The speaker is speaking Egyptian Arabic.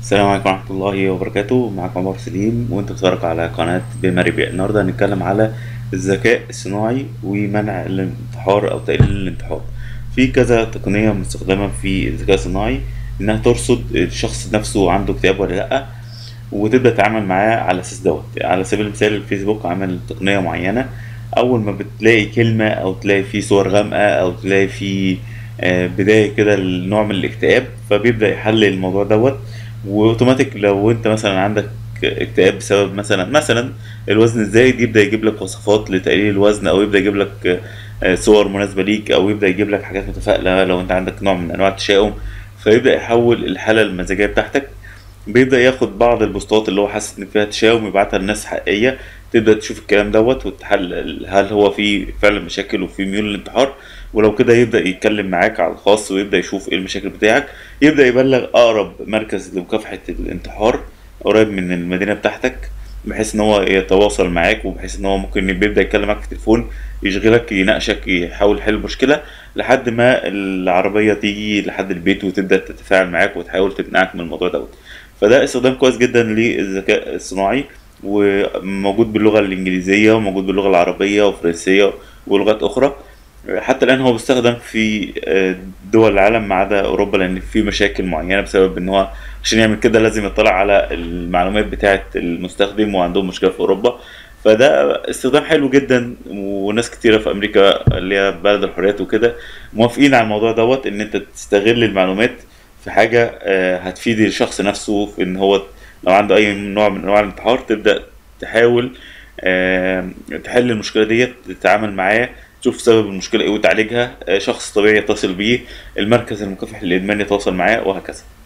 السلام عليكم ورحمة الله وبركاته معكم عمر سليم وانت بتتفرج على قناة بما ربح النهاردة هنتكلم على الذكاء الصناعي ومنع الانتحار أو تقليل الانتحار في كذا تقنية مستخدمة في الذكاء الصناعي إنها ترصد الشخص نفسه عنده اكتئاب ولا لأ وتبدأ تتعامل معاه على أساس دوت على سبيل المثال الفيسبوك عمل تقنية معينة أول ما بتلاقي كلمة أو تلاقي فيه صور غامقة أو تلاقي فيه آه، بداية كده لنوع من الاكتئاب فبيبدأ يحلل الموضوع دوت واوتوماتيك لو انت مثلا عندك اكتئاب بسبب مثلا مثلا الوزن الزايد يبدا يجيب لك وصفات لتقليل الوزن او يبدا يجيب لك آه، صور مناسبه ليك او يبدا يجيب لك حاجات متفائله لو انت عندك نوع من انواع التشاؤم فيبدا يحول الحاله المزاجيه بتاعتك بيبدا ياخد بعض البوستات اللي هو حاسس ان فيها تشاؤم يبعتها لناس حقيقيه تبدا تشوف الكلام دوت وتحلل هل هو في فعلا مشاكل وفي ميول للانتحار ولو كده يبدا يتكلم معاك على الخاص ويبدا يشوف ايه المشاكل بتاعك يبدا يبلغ اقرب مركز لمكافحه الانتحار قريب من المدينه بتاعتك بحيث ان هو يتواصل معاك وبحيث ان هو ممكن بيبدا يتكلم معاك في التليفون يشغلك يناقشك يحاول يحل المشكله لحد ما العربيه تيجي لحد البيت وتبدا تتفاعل معاك وتحاول تقنعك من الموضوع دوت فده استخدام كويس جدا للذكاء الصناعي وموجود باللغه الانجليزيه وموجود باللغه العربيه والفرنسيه ولغات اخرى حتى الان هو بيستخدم في آه، دول العالم ما عدا اوروبا لان في مشاكل معينه بسبب ان هو عشان يعمل كده لازم يطلع على المعلومات بتاعه المستخدم وعندهم مشكله في اوروبا فده استخدام حلو جدا وناس كتيرة في أمريكا اللي هي بلد الحريات وكده موافقين على الموضوع دوت إن أنت تستغل المعلومات في حاجة آه، هتفيد الشخص نفسه في إن هو لو عنده أي نوع من أنواع الانتحار تبدأ تحاول آه، تحل المشكلة ديت تتعامل معاه تشوف سبب المشكلة إيه وتعالجها آه، شخص طبيعي يتصل بيه المركز المكافح للإدمان يتواصل معاه وهكذا